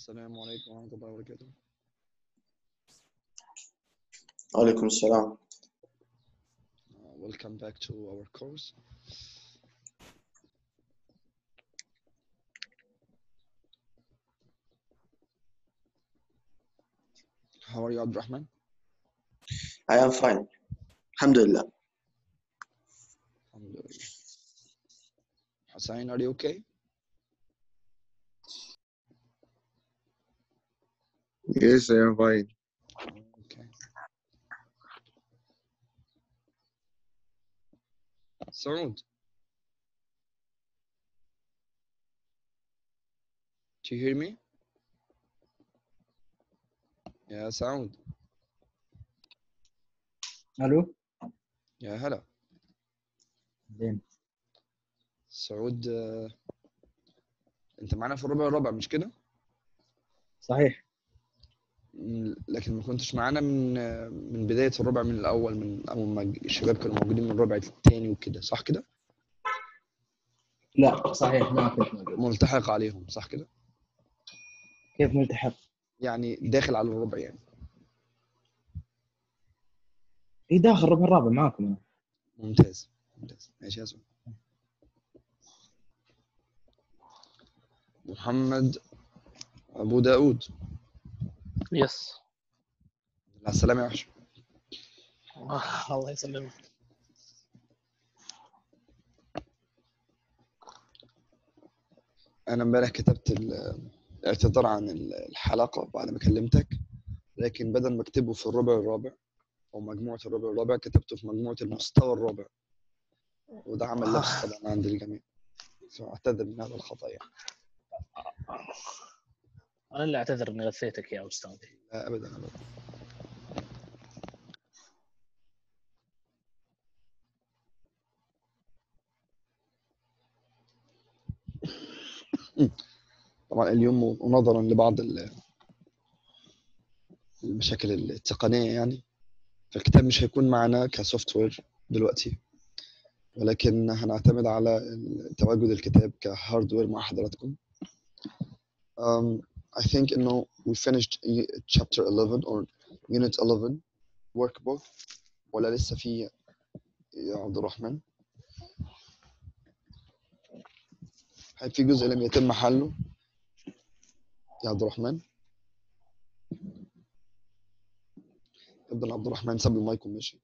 السلام عليكم ورحمة الله وبركاته وعليكم السلام Uh, welcome back to our course How are you عبد الرحمن؟ I am fine الحمد لله الحمد لله Hussein, are you okay? Yes, I am fine. Okay. Saud. Do you hear me? يا سعود الو يا هلا زين سعود آه، انت معانا في الربع الرابع مش كده؟ صحيح م- لكن ما كنتش معانا من آه، من بداية الربع من الأول من أول ما الشباب كانوا موجودين من الربع الثاني وكده صح كده؟ لا صحيح ما كنت موجود ملتحق عليهم صح كده؟ كيف ملتحق؟ يعني داخل على الربع يعني اي داخل الربع الرابع معاكم انا ممتاز ممتاز ماشي يا سعود محمد أبو داود يس على السلامة يا وحش آه الله يسلمك أنا امبارح كتبت ال- الاعتذار عن ال- الحلقة بعد ما كلمتك لكن بدل ما أكتبه في الربع الرابع أو مجموعة الربع الرابع كتبته في مجموعة المستوى الرابع وده عمل لبس طبعا عند الجميع فأعتذر من هذا الخطأ يعني انا اللي اعتذر اني غثيتك يا استاذ لا أبدا أبدا طبعا اليوم ونظرا لبعض ال- المشاكل التقنية يعني فالكتاب مش هيكون معنا كسوفت وير دلوقتي ولكن هنعتمد على تواجد الكتاب كهاردوير مع حضراتكم um, I think انه we finished chapter 11 or unit 11 workbook ولا لسه في يا عبد الرحمن هل في جزء لم يتم حله يا عبد الرحمن يبدو ان عبد الرحمن ساب المايك ومشي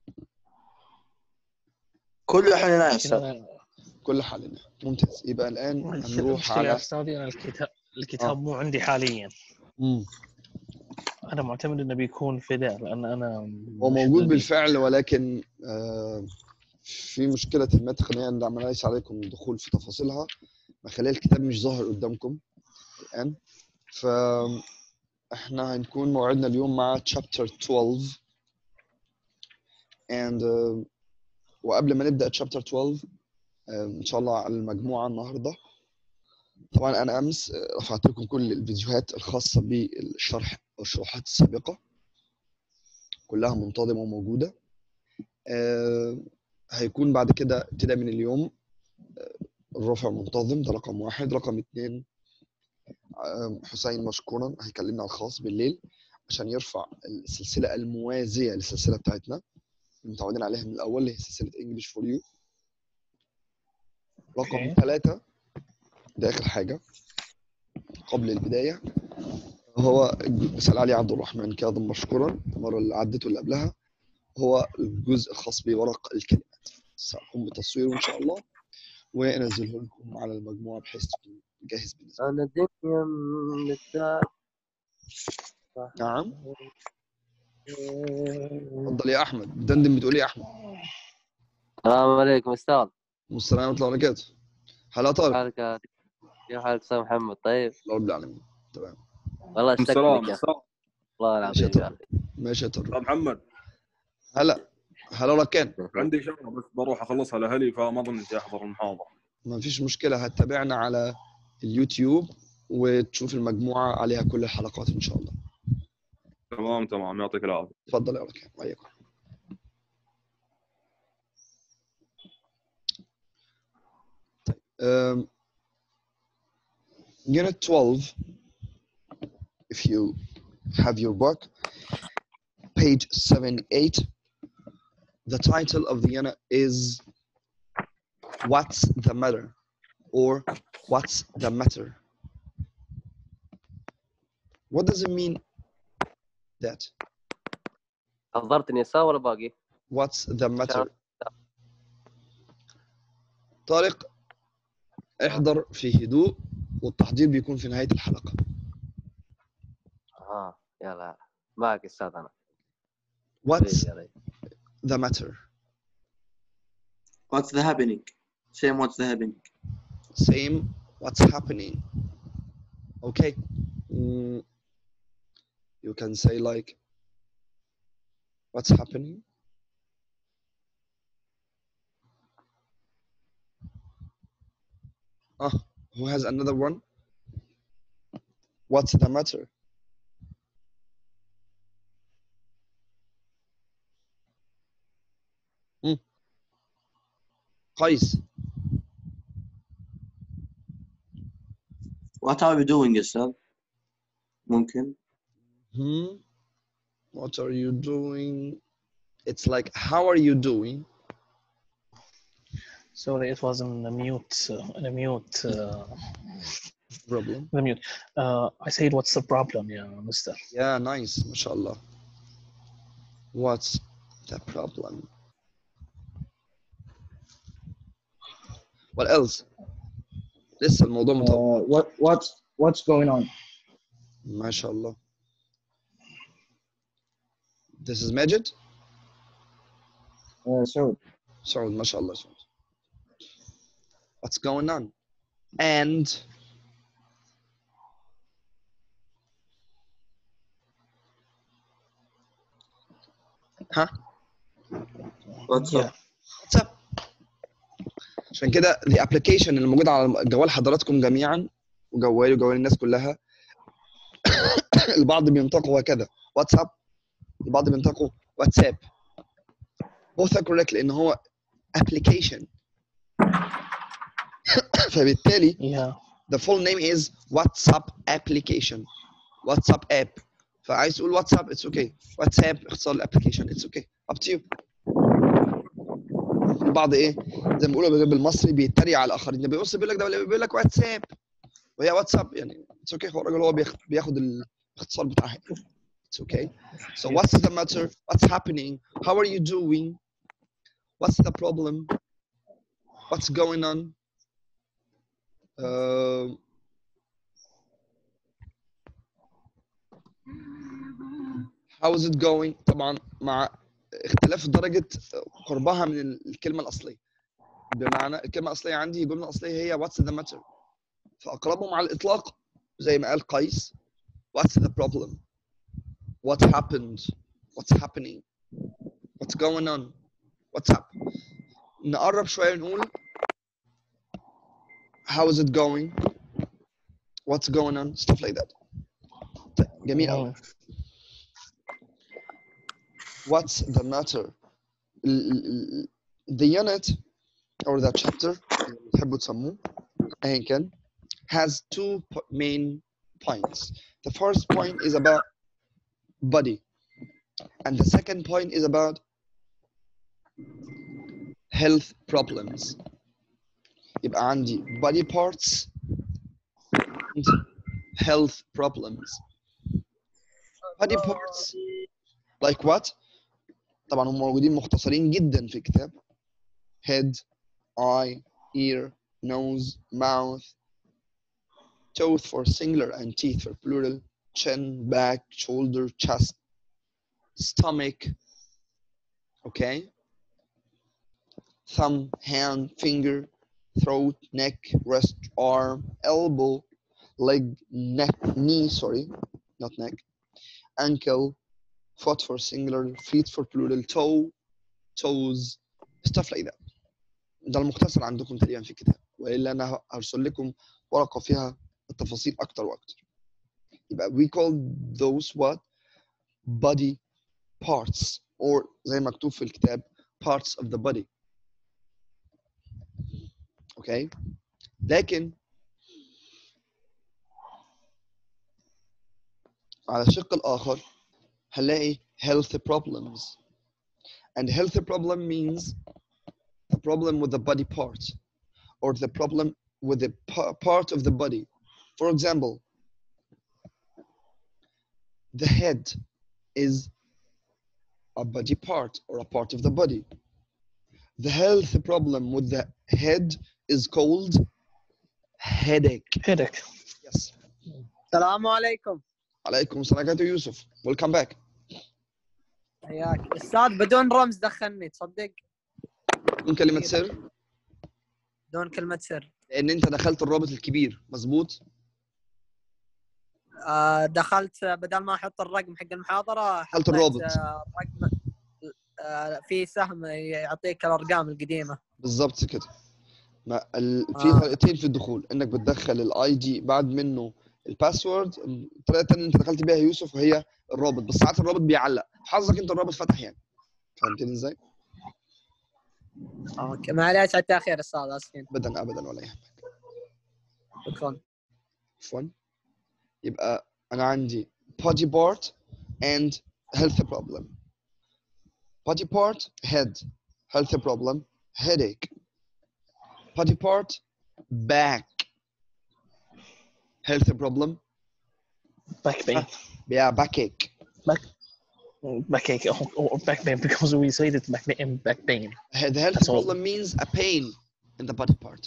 كل حالنا يا أستاذ كذا- كل حالنا ممتاز يبقى الان هنروح المشكله يا على استاذي انا الكتاب الكتاب آه. مو عندي حاليا مم. انا معتمد انه بيكون فداء لان انا هو مش موجود ذي. بالفعل ولكن آه، في مشكلة ما تقنية دعم ليس عليكم الدخول في تفاصيلها مخليه الكتاب مش ظاهر قدامكم الآن فإحنا هنكون موعدنا اليوم مع chapter 12 and uh, وقبل ما نبدأ chapter 12 آه، إن شاء الله على المجموعة النهاردة طبعا أنا أمس آه، رفعت لكم كل الفيديوهات الخاصة بالشرح والشروحات السابقة كلها منتظمة وموجودة آه، هيكون بعد كده ابتداء من اليوم آه، الرفع منتظم ده رقم واحد رقم اتنين آه، حسين مشكورا هيكلمنا على الخاص بالليل عشان يرفع السلسلة الموازية للسلسلة بتاعتنا المتعودين عليها من الأول اللي هي سلسلة انجلش فور يو رقم أوكي. ثلاثة ده آخر حاجة قبل البداية هو مثال علي عبد الرحمن كاظم مشكورا المرة اللي عدت واللي قبلها هو الجزء الخاص بورق الكلمات سأقوم بتصويره إن شاء الله وأنزله لكم على المجموعة بحيث تكون جاهز بالنسبة أنا الدنيا متاع نعم تفضل يا أحمد دندن بتقول إيه يا أحمد السلام عليكم أستاذ والسلام ورحمة الله وبركاته هلا طارق حالك يا- كيف حالك أستاذ محمد طيب الله رب العالمين تمام والله اشتقت السلام لك يا أخي. السلام والله ماشي يا العظيم يا طارق أخي ماشي يا طارق أستاذ محمد هلا هلا ركان عندي شغله بس بروح اخلصها لاهلي فما اظن اني احضر المحاضره ما فيش مشكلة هتتابعنا على اليوتيوب وتشوف المجموعة عليها كل الحلقات إن شاء الله تمام تمام يعطيك العافيه تفضل يا ركان وياكم طيب um, Unit 12 if you have your book, page 78, the title of the unit is What's the Matter? or What's the Matter? What does it mean that? حضرت نساء ولا باقي؟ What's the matter? طارق احضر في هدوء والتحضير بيكون في نهاية الحلقة اه يلا معك استاذ انا What's يلا. the matter? What's the happening? Same what's the happening? Same what's happening. Okay. Mm, you can say like what's happening? Ah, who has another one? What's the matter? Hmm. قيس What are we doing أستاذ؟ ممكن Hmm. What are you doing? It's like, how are you doing? Sorry, it was in the mute. Uh, in the mute. Uh, Problem. the mute. Uh, I said, what's the problem, yeah, Mister? Yeah, nice. MashaAllah. What's the problem? What else? لسه الموضوع Uh, مطول what what's what's going on? ما شاء الله. This is Majid. Uh, so سعود ما شاء الله سعود. What's going on? And ها What's Yeah. up? واتساب عشان كده the application اللي موجود على جوال حضراتكم جميعا وجوالي وجوال الناس كلها البعض بينطقوا هكذا واتساب البعض بينطقوا واتساب both are correct لان هو application فبالتالي Yeah. the full name is WhatsApp application WhatsApp app فعايز تقول واتساب it's okay واتساب اختصار الابلكيشن it's okay up to you البعض ايه زي ما بيقولوا بالمصري بيتريق على الاخرين ده بيبص بيقول لك ده بيقول لك واتساب وهي واتساب يعني it's okay هو الراجل هو بياخد بياخد الاختصار بتاعها it's okay so what's the matter what's happening how are you doing what's the problem what's going on uh, how is it going طبعا مع اختلاف درجة قربها من الكلمة الأصلية بمعنى الكلمة الأصلية عندي الجملة الأصلية هي what's the matter فأقربهم على الإطلاق زي ما قال قيس what's the problem what happened what's happening what's going on what's up نقرب شوية نقول how is it going what's going on stuff like that طيب جميل أوي Mm. what's the matter ال- ال- ال- the unit or the chapter اللي بتحبوا تسموه ايا كان has two po- main points the first point is about body and the second point is about health problems يبقى عندي body parts and health problems body parts like what طبعا هم موجودين مختصرين جدا في الكتاب head eye ear nose mouth tooth for singular and teeth for plural chin back shoulder chest stomach okay thumb hand finger throat neck wrist arm elbow leg neck knee sorry not neck ankle foot for singular feet for plural toe toes stuff like that ده المختصر عندكم تقريبا في الكتاب والا انا هرسل لكم ورقه فيها التفاصيل اكتر واكتر يبقى we call those what body parts or زي ما مكتوب في الكتاب parts of the body okay لكن على الشق الآخر هنلاقي health problems and health problem means the problem with the body part or the problem with the pa- part of the body for example the head is a body part or a part of the body the health problem with the head is called headache headache yes السلام عليكم عليكم السلام عليكم يوسف welcome back حياك استاذ بدون رمز دخلني تصدق بدون كلمة سر بدون كلمه سر لأن أنت دخلت الرابط الكبير مظبوط آه، دخلت بدل ما احط الرقم حق المحاضره دخلت حطيت، الرابط. آه، رقم آه، في سهم يعطيك الارقام القديمه بالظبط كده ما ال... في آه. طريقتين في الدخول انك بتدخل الاي دي بعد منه الباسورد الطريقه الثانيه اللي انت دخلت بيها يا يوسف وهي الرابط بس ساعات الرابط بيعلق حظك انت الرابط فتح يعني فهمتني ازاي؟ اوكي معليش على التاخير استاذ اسفين ابدا ابدا ولا يهمك شكرا عفوا يبقى انا عندي body part and health problem body part head health problem headache body part back health problem back pain yeah backache backache or, or back pain because we say that back pain back pain the health That's all. problem means a pain in the body part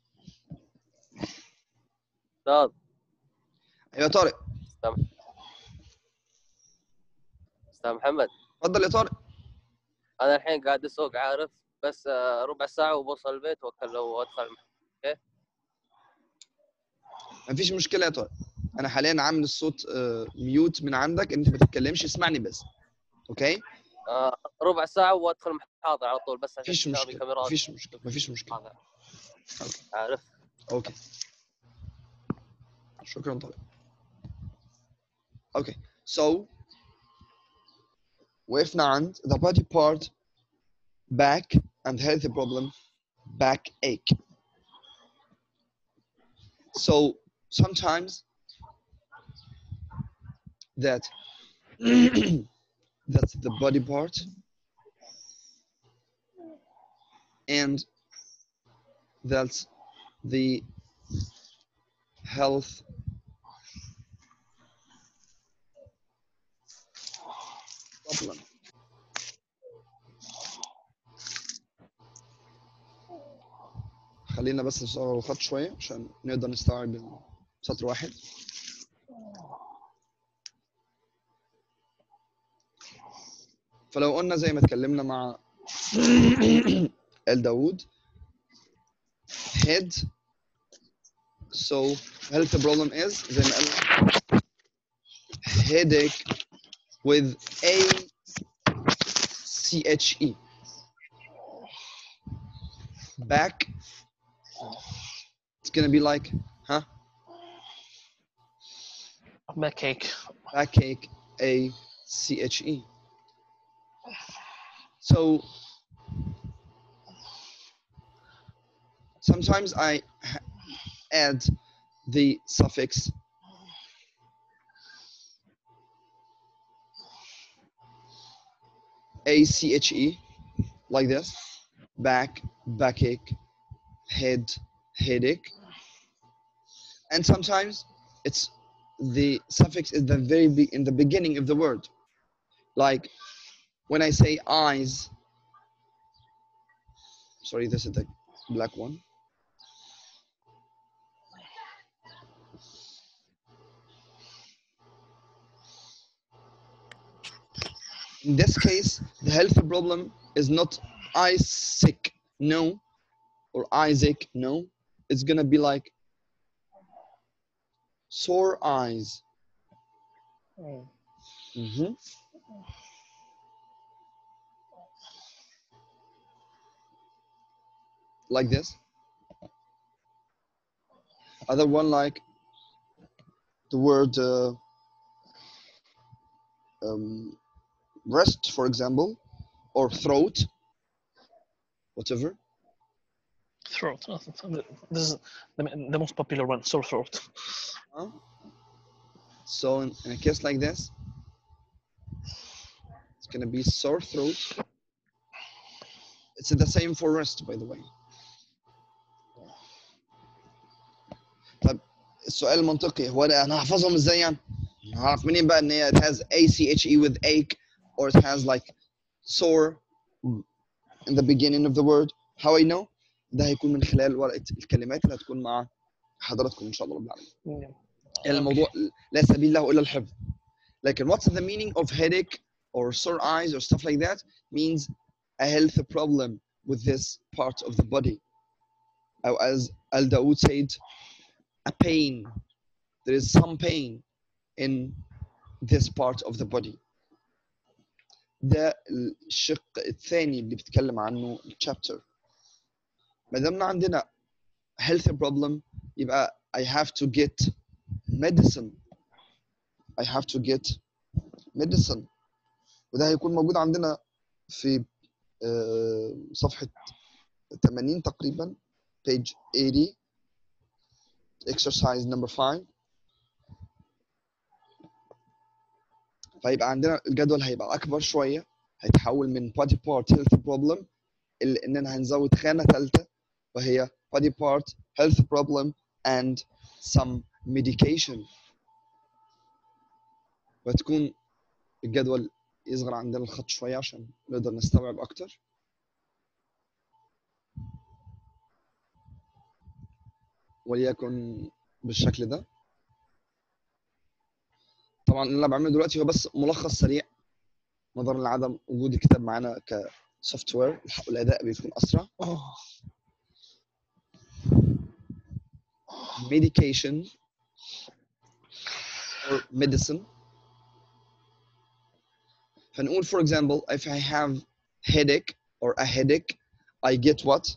استاذ ايوه يا طارق استاذ محمد اتفضل يا طارق انا الحين قاعد اسوق عارف بس آه، ربع ساعه وبوصل البيت واكلم وادخل مفيش مشكله يا طارق انا حاليا عامل الصوت ميوت من عندك انت ما تتكلمش اسمعني بس اوكي آه، ربع ساعه وادخل المحاضره على طول بس عشان مفيش تساوي مشكله كاميرات مفيش مشكله مفيش مشكله هذا. عارف اوكي شكرا طارق اوكي so وقفنا عند the body part back and healthy problem back ache so sometimes that that's the body part and that's the health problem. خلينا بس نصغر الخط شوية عشان نقدر نستوعب سطر واحد فلو قلنا زي ما اتكلمنا مع ال داوود head so health problem is زي ما قلنا headache with a c h e back it's gonna be like huh backache backache a c h e so sometimes I ha- add the suffix ache like this back backache head headache and sometimes it's the suffix is the very be- in the beginning of the word like when i say eyes sorry this is the black one in this case the health problem is not Isaac no or Isaac no it's gonna be like sore eyes Mhm. like this other one like the word uh, um, breast for example or throat whatever throat this is the, the most popular one sore throat Huh? So in, in a case like this, it's gonna be sore throat. It's the same for rest, by the way. طب السؤال المنطقي هو ده انا هحفظهم ازاي يعني؟ هعرف منين بقى ان هي it has A C H E with ache or it has like sore in the beginning of the word how I know ده هيكون من خلال ورقة الكلمات اللي هتكون مع حضراتكم ان شاء الله رب العالمين الموضوع لا سبيل له الا الحفظ لكن what's the meaning of headache or sore eyes or stuff like that means a health problem with this part of the body or as Al Dawood said a pain there is some pain in this part of the body ده الشق الثاني اللي بيتكلم عنه الشابتر ما دامنا عندنا health problem يبقى I have to get medicine I have to get medicine وده هيكون موجود عندنا في آه، صفحة 80 تقريبا page 80 exercise number 5 فيبقى عندنا الجدول هيبقى اكبر شويه هيتحول من body part health problem ال- اننا هنزود خانه ثالثه وهي body part health problem and some medication وتكون الجدول يصغر عندنا الخط شويه عشان نقدر نستوعب اكتر وليكن بالشكل ده طبعا اللي انا بعمله دلوقتي هو بس ملخص سريع نظرا لعدم وجود الكتاب معانا كسوفت وير الاداء بيكون اسرع أوه. medication or medicine فنقول for example if I have headache or a headache I get what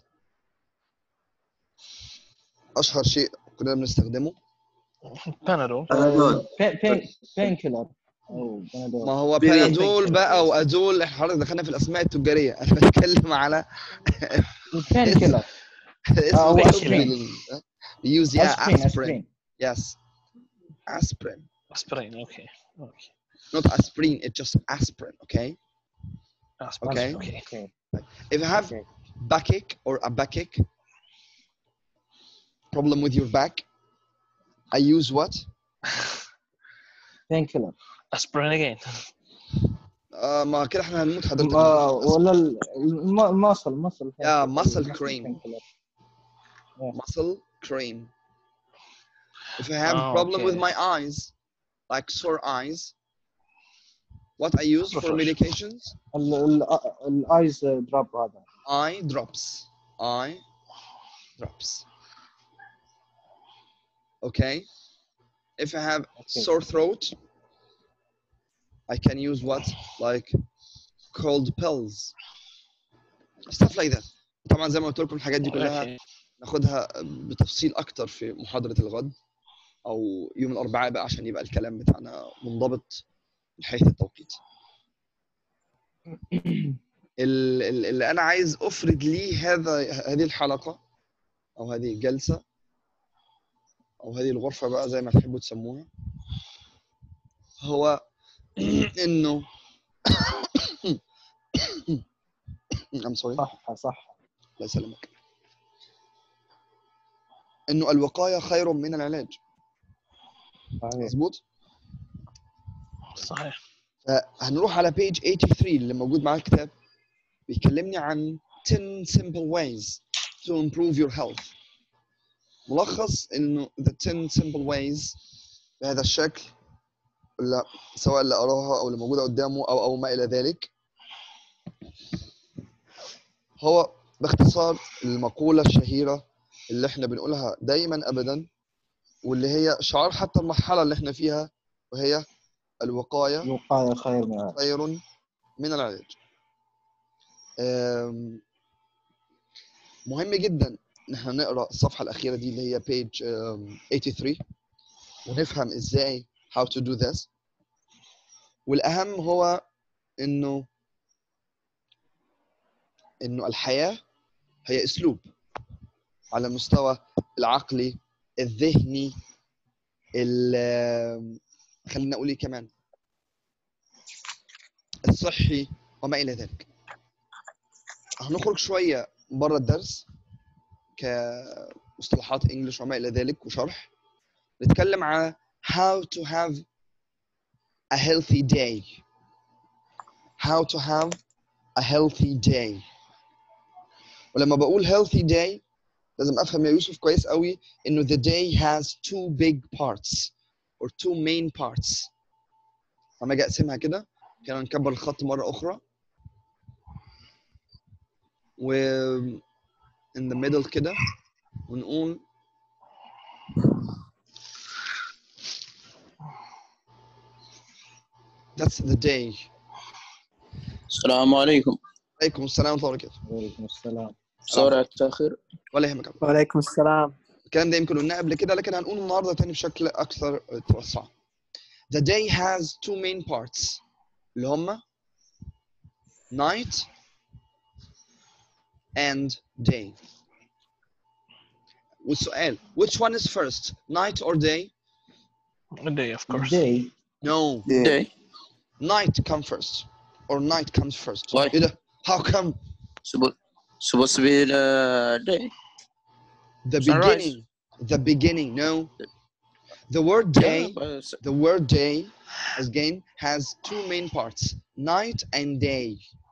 أشهر شيء كلنا بنستخدمه بانادول Panadol. بين كيلر او ما بنادول هو Very بانادول بقى وادول احنا حضرتك دخلنا في الاسماء التجاريه انا بتكلم على بين كيلر اسم هو الطبي أسبرين. لل- use yeah اسبرين aspirin اسبرين yes aspirin اسبرين اوكي اوكي not aspirin it's just aspirin okay اسبرين Okay. اوكي اوكي if you have اوكي backache or a backache problem with your back I use what بين كيلر اسبرين اجين آه ما كده احنا هنموت حضرتك ولا ال- الم- المصل مصل Yeah, muscle cream. بين كيلر muscle cream if I have Oh, problem with okay. my eyes like sore eyes what I use for Refresh. medications الايز دروب هذا eye drops eye drops okay if i have Okay. sore throat i can use what like cold pills stuff like that طبعا زي ما قلت لكم الحاجات دي كلها اوكي ناخدها بتفصيل اكتر في محاضره الغد او يوم الاربعاء بقى عشان يبقى الكلام بتاعنا منضبط من حيث التوقيت ال- ال- اللي انا عايز افرد ليه هذا هذه الحلقه او هذه الجلسه او هذه الغرفه بقى زي ما تحبوا تسموها هو انه I'm sorry صح صح الله يسلمك انه الوقايه خير من العلاج صحيح مظبوط صحيح فهنروح على page 83 اللي موجود معاه الكتاب بيكلمني عن 10 simple ways to improve your health ملخص انه the 10 simple ways بهذا الشكل ولا سواء اللي قراها او اللي موجوده قدامه او او ما الى ذلك هو باختصار المقوله الشهيره اللي احنا بنقولها دايما ابدا واللي هي شعار حتى المرحله اللي احنا فيها وهي الوقايه الوقايه خير من العلاج. خير من العلاج أم، مهم جدا ان احنا نقرا الصفحه الاخيره دي اللي هي page أم، 83 ونفهم ازاي how to do this والاهم هو انه انه الحياه هي اسلوب على المستوى العقلي الذهني ال- خلينا اقول ايه كمان الصحي وما الى ذلك هنخرج شويه بره الدرس كمصطلحات انجلش وما الى ذلك وشرح نتكلم على how to have a healthy day how to have a healthy day ولما بقول healthy day لازم افهم يا يوسف كويس قوي انه the day has two big parts or two main parts لما اجي اقسمها كده كده نكبر الخط مره اخرى و in the middle كده ونقول that's the day السلام عليكم عليكم السلام ورحمه الله وبركاته وعليكم السلام سوري على التاخير ولا يهمك أبدا. وعليكم السلام الكلام ده يمكن قلناه قبل كده لكن هنقوله النهارده تاني بشكل اكثر توسع The day has two main parts اللي هما night and day والسؤال which one is first night or day A day, of course. Day. no day night come first or night comes first Why? ايه ده how come supposed supposed to be the day the Sunrise. beginning the beginning no the word day Yeah, but it's- The word day, again, has two main parts night and day.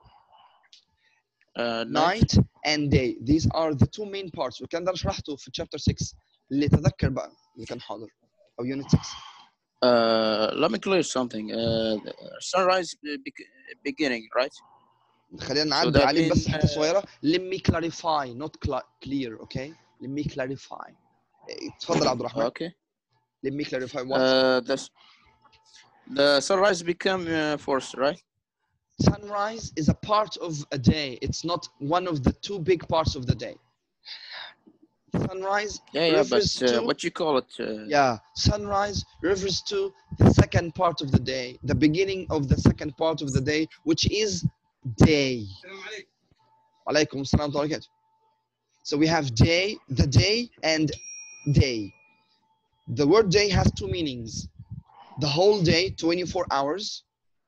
uh, night. Night and day. These are the two main parts. وكان ده أنا شرحته في chapter 6 اللي تذكر بقى اللي كان حاضر أو unit 6. Uh, let me clear something. Uh, the sunrise be- be- beginning, right? خلينا نعدي that عليه بس mean, حتة uh, صغيرة. Let me clarify, not cla- clear, okay? Let me clarify. إيه، اتفضل يا عبد الرحمن. Okay. Let me clarify what. Uh, the s- the sunrise become uh, first, right? Sunrise is a part of a day. It's not one of the two big parts of the day. Sunrise Yeah, yeah. But refers uh, to what you call it? Uh, Yeah, sunrise refers to the second part of the day, the beginning of the second part of the day, which is day. Alaykum assalam wa barakatuh. So we have day, the day, and day. The word day has two meanings. The whole day, 24 hours,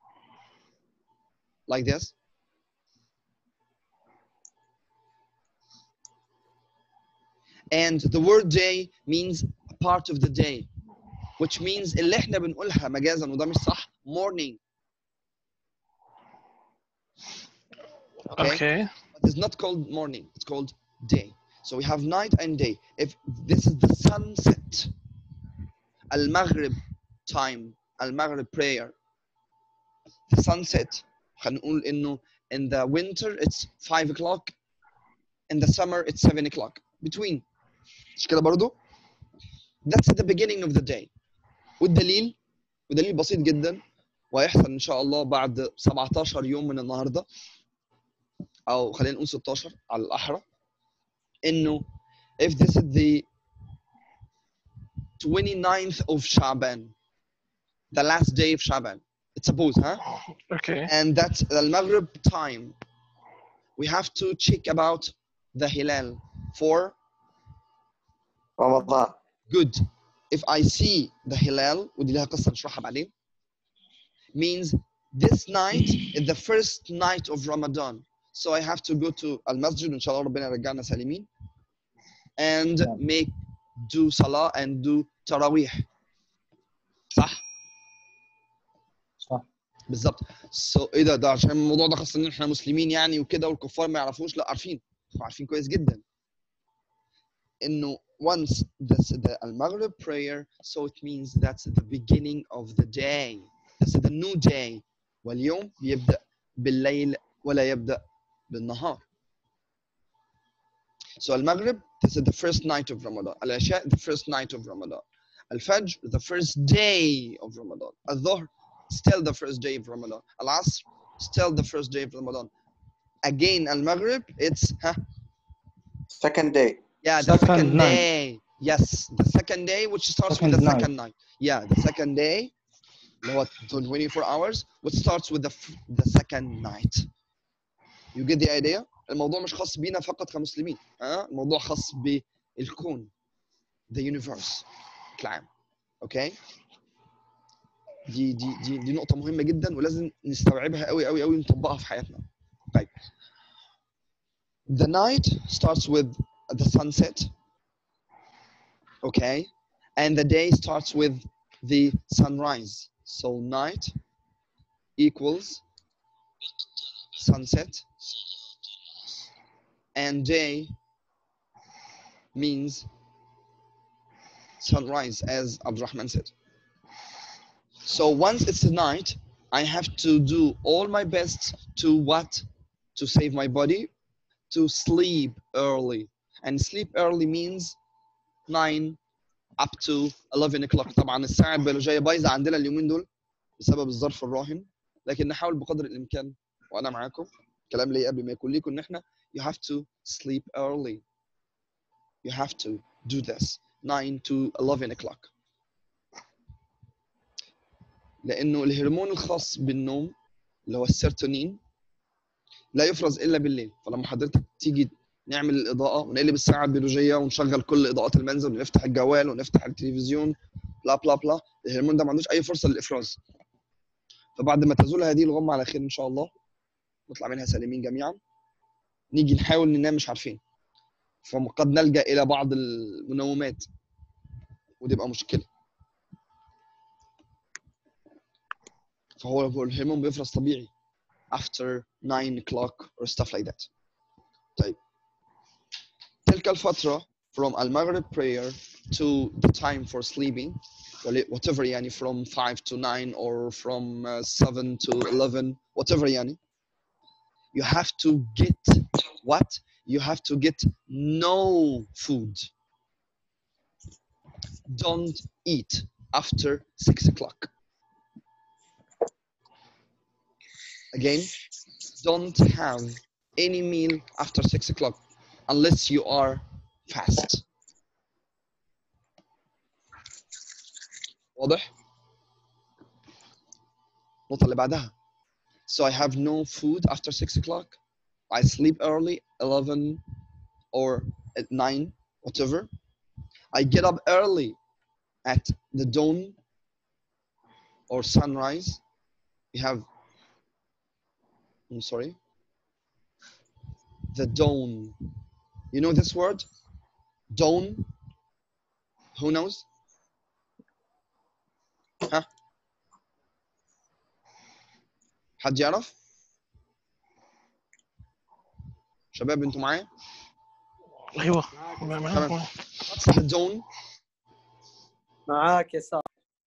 like this. And the word day means a part of the day, which means اللي احنا بنقولها مجازا وده مش صح morning. Okay? Okay. But it's not called morning, it's called day. So we have night and day. If this is the sunset, Al Maghrib time, Al Maghrib prayer, the sunset, هنقول إنه in the winter it's 5 o'clock, in the summer it's 7 o'clock. Between. مش كده برضو؟ That's the beginning of the day. والدليل ودليل بسيط جدا وهيحصل ان شاء الله بعد 17 يوم من النهارده او خلينا نقول 16 على الاحرى انه if this is the 29th of Shaban the last day of Shaban it's suppose huh Okay. and that's the Maghrib time we have to check about the Hilal for رمضان good if I see the Hilal ودي لها قصة نشرحها بعدين means this night is the first night of Ramadan so I have to go to Al Masjid إن شاء الله ربنا يرجعنا سالمين and نعم. make do salah and do tarawih صح؟ صح. بالظبط so ايه ده ده عشان الموضوع ده خاصة ان احنا مسلمين يعني وكده والكفار ما يعرفوش لا عارفين عارفين كويس جدا انه once this the al-maghrib prayer so it means that's the beginning of the day that's the new day واليوم بيبدأ بالليل ولا يبدأ بالنهار so al-maghrib this is the first night of Ramadan al-isha the first night of Ramadan al-fajr the first day of Ramadan al-dhuhr still the first day of Ramadan al-asr still the first day of Ramadan again al-maghrib it's huh, second day yeah, the Second second night. day. Yes, the second day, which starts with Second the night. second night. Yeah, the second day, اللي هو 24 hours, which starts with the f- the second night. You get the idea? الموضوع مش خاص بينا فقط كمسلمين، ها؟ الموضوع خاص بالكون, the universe, بشكل عام. Okay? دي دي دي دي نقطة مهمة جدا ولازم نستوعبها قوي قوي قوي ونطبقها في حياتنا. طيب. The night starts with the sunset. Okay. And the day starts with the sunrise. So night equals sunset and day means sunrise as Abdurrahman said. So once it's night, I have to do all my best to what? To save my body, to sleep early. And sleep early means 9 up to 11 o'clock. طبعا الساعة البيولوجية بايظة عندنا اليومين دول بسبب الظرف الراهن لكن نحاول بقدر الإمكان وأنا معاكم كلام ليا قبل ما يكون ليكم إن إحنا you have to sleep early. You have to do this 9 to 11 o'clock. لانه الهرمون الخاص بالنوم اللي هو السيرتونين لا يفرز الا بالليل فلما حضرتك تيجي نعمل الاضاءه ونقلب الساعه البيولوجيه ونشغل كل اضاءات المنزل ونفتح الجوال ونفتح التلفزيون بلا بلا بلا الهرمون ده ما عندوش اي فرصه للافراز فبعد ما تزول هذه الغمه على خير ان شاء الله نطلع منها سالمين جميعا نيجي نحاول ننام مش عارفين فقد نلجا الى بعض المنومات وتبقى مشكله فهو هو الهرمون بيفرز طبيعي after 9 o'clock or stuff like that طيب تلك الفترة from المغرب prayer to the time for sleeping whatever يعني from 5 to 9 or from uh, 7 to 11 whatever يعني you have to get what you have to get no food don't eat after 6 o'clock again don't have any meal after 6 o'clock unless you are fast واضح النقطة اللي بعدها so I have no food after 6 o'clock I sleep early 11 or at 9 whatever I get up early at the dawn or sunrise you have I'm sorry. The dawn. You know this word? Dawn? Who knows? Huh? حد يعرف؟ شباب انتوا معايا؟ ايوه تمام. What's the dawn? معاك يا سار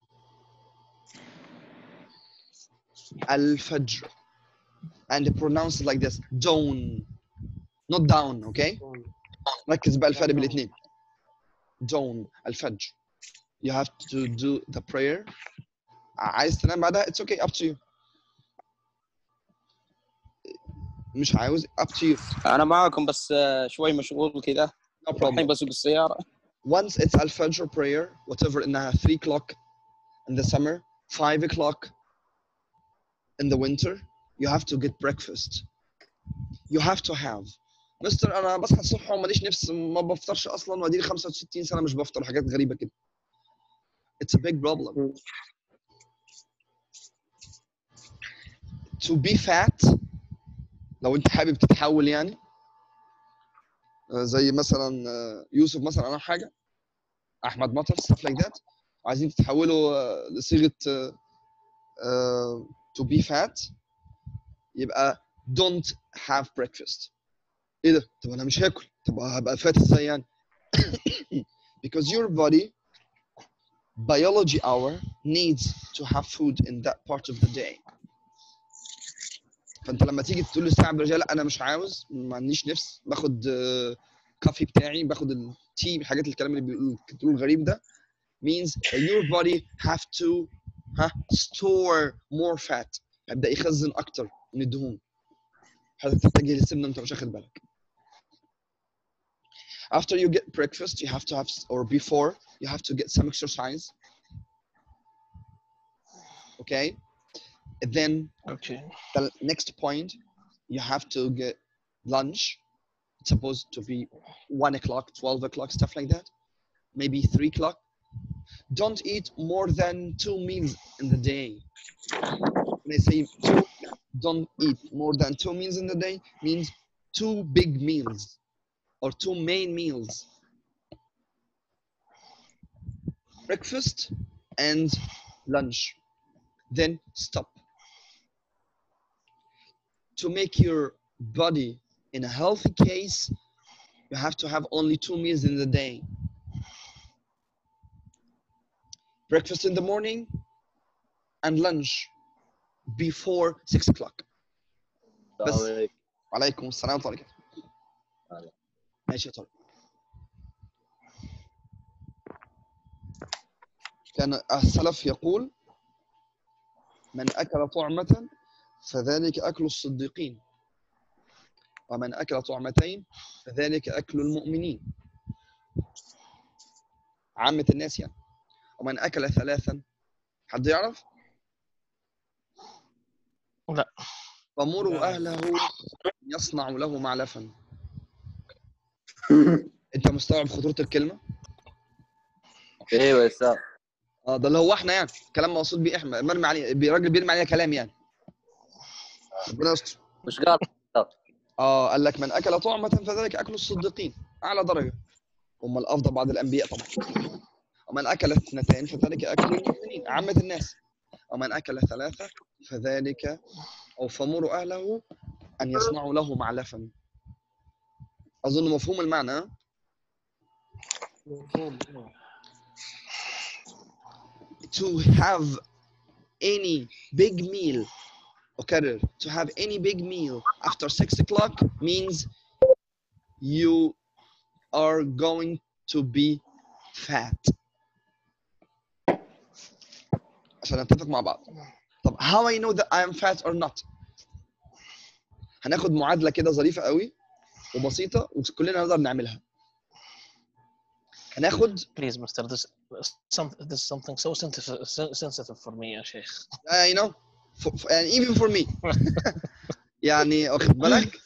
الفجر. and pronounce it like this dawn not down okay ركز بقى الفرق بين الاثنين dawn الفجر you have to do the prayer عايز تنام بعدها it's okay up to you مش عاوز up to you انا معاكم بس آه، شوي مشغول كذا no الحين problem بسوق السياره once it's الفجر prayer whatever انها 3 o'clock in the summer 5 o'clock in the winter you have to get breakfast you have to have مستر انا بصحى الصبح وماليش نفس ما بفطرش اصلا واديلي 65 سنه مش بفطر حاجات غريبه كده it's a big problem to be fat لو انت حابب تتحول يعني آه، زي مثلا آه، يوسف مثلا او حاجه احمد مطر stuff like that وعايزين تتحولوا آه، لصيغه آه، آه، to be fat يبقى don't have breakfast ايه ده طب انا مش هاكل طب هبقى فات ازاي يعني because your body biology hour needs to have food in that part of the day فانت لما تيجي تقول للساعه البيولوجيه لا انا مش عاوز ما عنديش نفس باخد آه، كافي بتاعي باخد التي الحاجات الكلام اللي بيقولوا بتقولوا الغريب ده means that your body have to ها store more fat يبدا يخزن اكتر من الدهون حضرتك تتجه للسمنه انت مش واخد بالك after you get breakfast you have to have or before you have to get some exercise okay and then اوكي the next point you have to get lunch it's supposed to be 1 o'clock 12 o'clock stuff like that maybe 3 o'clock don't eat more than two meals in the day. When I say two, don't eat more than two meals in the day means two big meals or two main meals. Breakfast and lunch. Then stop. To make your body in a healthy case, you have to have only two meals in the day. Breakfast in the morning and lunch before six o'clock. بس. السلام عليكم. وعليكم السلام ورحمة الله وبركاته. ماشي يا طارق. كان السلف يقول من أكل طعمة فذلك أكل الصديقين ومن أكل طعمتين فذلك أكل المؤمنين عامة الناس يعني ومن أكل ثلاثا حد يعرف؟ لا. فمروا أهله يصنع له معلفا أنت مستوعب خطورة الكلمة؟ ايوه يا استاذ اه ده اللي هو احنا يعني كلام موصول بيه احنا مرمي عليه بي- راجل بيرمي علينا كلام يعني ربنا يستر مش قال اه قال لك من اكل طعمه فذلك اكل الصديقين اعلى درجه هم الافضل بعد الانبياء طبعا ومن اكل اثنتين فذلك اكل المؤمنين عامه الناس ومن اكل ثلاثه فذلك او فمروا اهله ان يصنعوا له معلفا اظن مفهوم المعنى ها؟ to have any big meal أكرر to have any big meal after six o'clock means you are going to be fat عشان نتفق مع بعض طب how I know that I am fat or not هناخد معادلة كده ظريفة قوي وبسيطة وكلنا نقدر نعملها هناخد Please, Mister, this some this is something so sensitive sensitive for me يا شيخ. I know for, for, and even for me يعني واخد بالك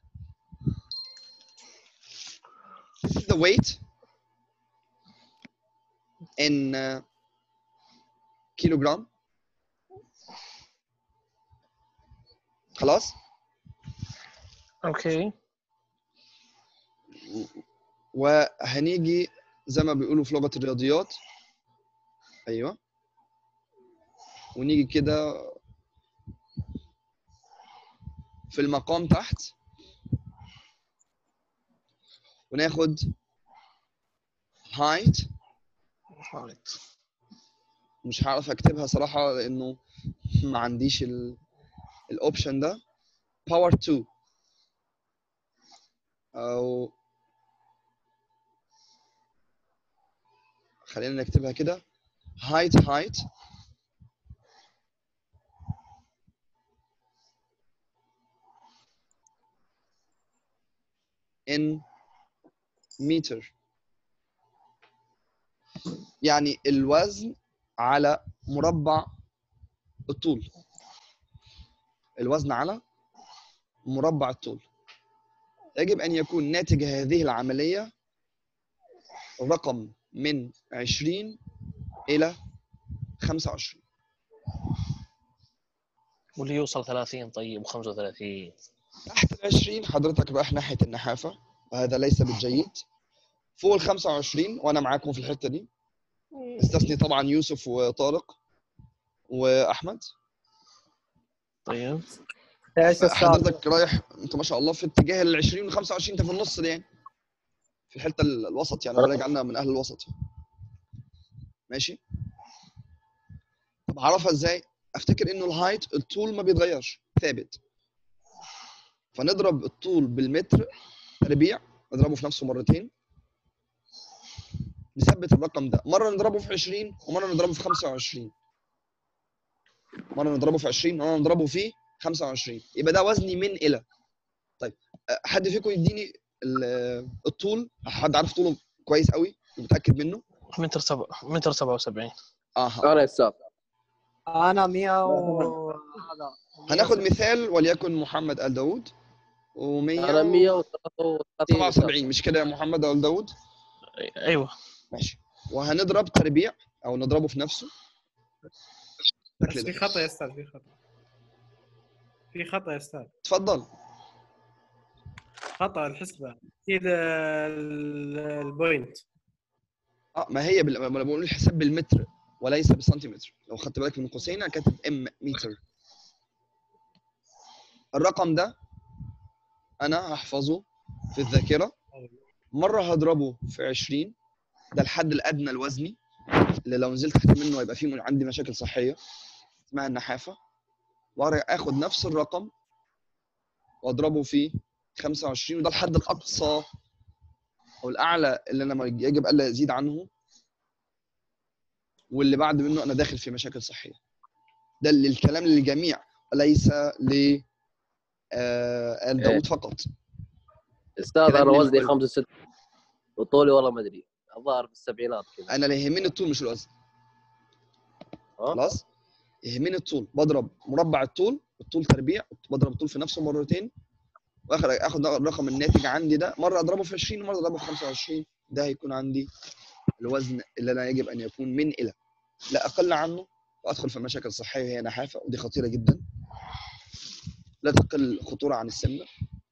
This is the weight in uh, kilogram خلاص Okay. وهنيجي زي ما بيقولوا في لغة الرياضيات ايوه ونيجي كده في المقام تحت وناخد height Right. مش هعرف اكتبها صراحة لانه ما عنديش الاوبشن ده power 2 او خلينا نكتبها كده height height in meter يعني الوزن على مربع الطول الوزن على مربع الطول يجب أن يكون ناتج هذه العملية رقم من 20 إلى 25 واللي يوصل 30 طيب و35 تحت ال 20 حضرتك رايح ناحية النحافة وهذا ليس بالجيد فوق ال 25 وأنا معاكم في الحتة دي استثني طبعا يوسف وطارق وأحمد طيب ايش السؤال؟ حضرتك رايح انت ما شاء الله في اتجاه ال 20 و 25 انت في النص دي يعني في الحته ال- الوسط يعني ربنا يجعلنا من اهل الوسط ماشي طب اعرفها ازاي افتكر انه الهايت الطول ما بيتغيرش ثابت فنضرب الطول بالمتر تربيع نضربه في نفسه مرتين نثبت الرقم ده مره نضربه في 20 ومره نضربه في 25 مره نضربه في 20 ومره نضربه في 25 يبقى ده وزني من الى طيب أه، حد فيكم يديني ال- الطول حد عارف طوله كويس قوي ومتاكد منه متر سبع متر 77 اها انا يا استاذ انا 100 و هذا هناخد مثال وليكن محمد ال داوود و100 انا 133 77 مش كده يا محمد ال داوود ايوه ماشي وهنضرب تربيع او نضربه في نفسه بس بالشكل في ده خطا يا استاذ في خطا في خطا يا استاذ تفضل خطا الحسبه في ال- ال- البوينت اه ما هي بال... ما انا بقول الحساب بالمتر وليس بالسنتيمتر لو خدت بالك من قوسين انا كاتب ام متر الرقم ده انا هحفظه في الذاكره مره هضربه في 20 ده الحد الادنى الوزني اللي لو نزلت تحت منه هيبقى فيه عندي مشاكل صحيه اسمها النحافه واخد نفس الرقم واضربه في 25 وده الحد الاقصى او الاعلى اللي انا ما يجب الا يزيد عنه واللي بعد منه انا داخل في مشاكل صحيه ده اللي الكلام للجميع وليس ل آه، آل داوود فقط استاذ كلام انا وزني للكل. 65 وطولي والله ما ادري الظاهر في السبعينات كذا انا اللي يهمني الطول مش الوزن ها؟ خلاص يهمني الطول بضرب مربع الطول الطول تربيع بضرب الطول في نفسه مرتين واخر اخد الرقم الناتج عندي ده مره اضربه في 20 ومره اضربه في 25 ده هيكون عندي الوزن اللي انا يجب ان يكون من الى لا اقل عنه وادخل في مشاكل صحيه هي نحافه ودي خطيره جدا لا تقل خطوره عن السمنه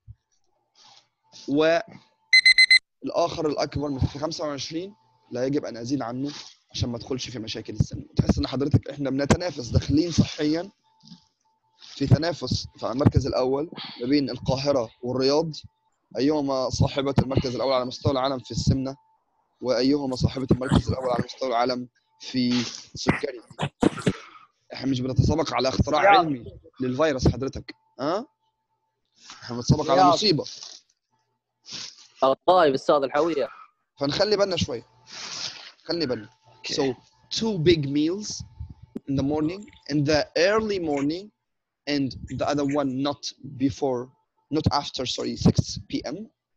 والاخر الاكبر من في 25 لا يجب ان ازيد عنه عشان ما ادخلش في مشاكل السمنه تحس ان حضرتك احنا بنتنافس داخلين صحيا في تنافس في المركز الاول ما بين القاهره والرياض ايهما صاحبه المركز الاول على مستوى العالم في السمنه وايهما صاحبه المركز الاول على مستوى العالم في السكري احنا مش بنتسابق على اختراع رياض. علمي للفيروس حضرتك ها احنا بنتسابق على رياض. مصيبه الطايب استاذ الحويه فنخلي بالنا شويه خلي بالنا so two big meals in the morning in the early morning and the other one not before not after sorry 6 p.m.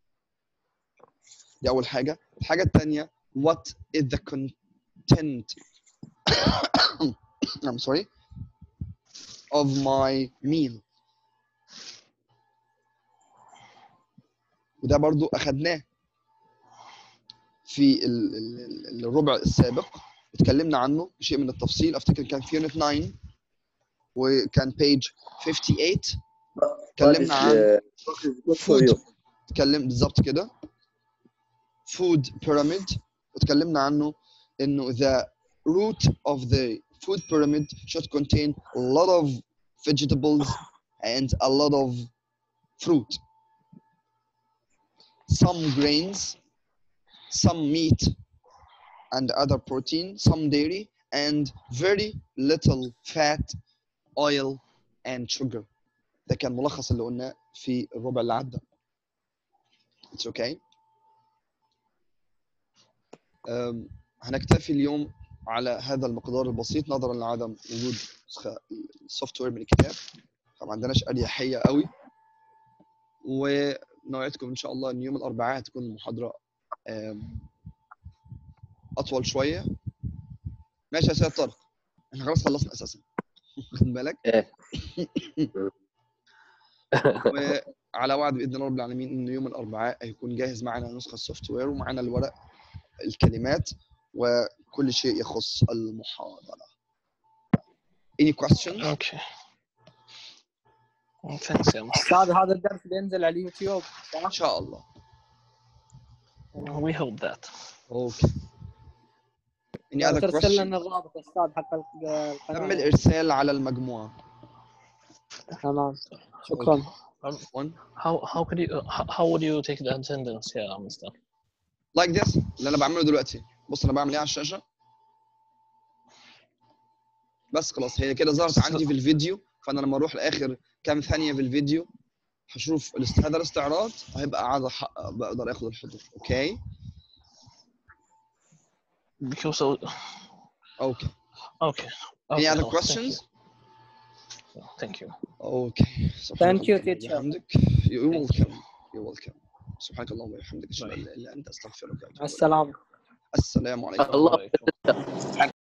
دي أول حاجة الحاجة الثانية what is the content I'm sorry of my meal وده برضو أخدناه في ال- ال- ال- الربع السابق اتكلمنا عنه بشيء من التفصيل افتكر كان في يونت 9 وكان بيج 58 اتكلمنا عن فود اتكلم بالظبط كده فود بيراميد واتكلمنا عنه انه the root of the food pyramid should contain a lot of vegetables and a lot of fruit some grains some meat and other protein some dairy and very little fat oil and sugar ده كان ملخص اللي قلناه في الربع اللي عدى It's okay. أم، هنكتفي اليوم على هذا المقدار البسيط نظرا لعدم وجود نسخة السوفت وير من الكتاب فما عندناش اريحيه قوي ونوعدكم ان شاء الله ان يوم الاربعاء تكون المحاضره أم، اطول شويه ماشي يا سيد طارق احنا خلاص خلصنا اساسا واخد بالك ايه وعلى وعد باذن الله رب العالمين ان يوم الاربعاء هيكون جاهز معنا نسخه السوفت وير ومعنا الورق الكلمات وكل شيء يخص المحاضره any questions اوكي ثانكس يا مستر استاذ هذا الدرس بينزل على اليوتيوب ان شاء الله we hope that اوكي any other ترسل questions لنا الرابط استاذ حق ال- تم القناه الارسال على المجموعه تمام شكرا one how how could you how, how would you take the attendance يا مستر like this اللي انا بعمله دلوقتي بص انا بعمل ايه على الشاشه بس خلاص هي كده ظهرت عندي في الفيديو فانا لما اروح لاخر كام ثانيه في الفيديو هشوف الاست- هذا الاستعراض هيبقى عايز أحقق- بقدر اخد الحضور اوكي because of, اوكي okay any okay other خلاص, thank questions you. thank you اوكي Thank you, teacher. وبحمدك you're welcome you're welcome سبحانك اللهم وبحمدك اشهد ان لا اله الا انت استغفرك واتوب مع إليك. السلامه السلام عليكم الله عليكم.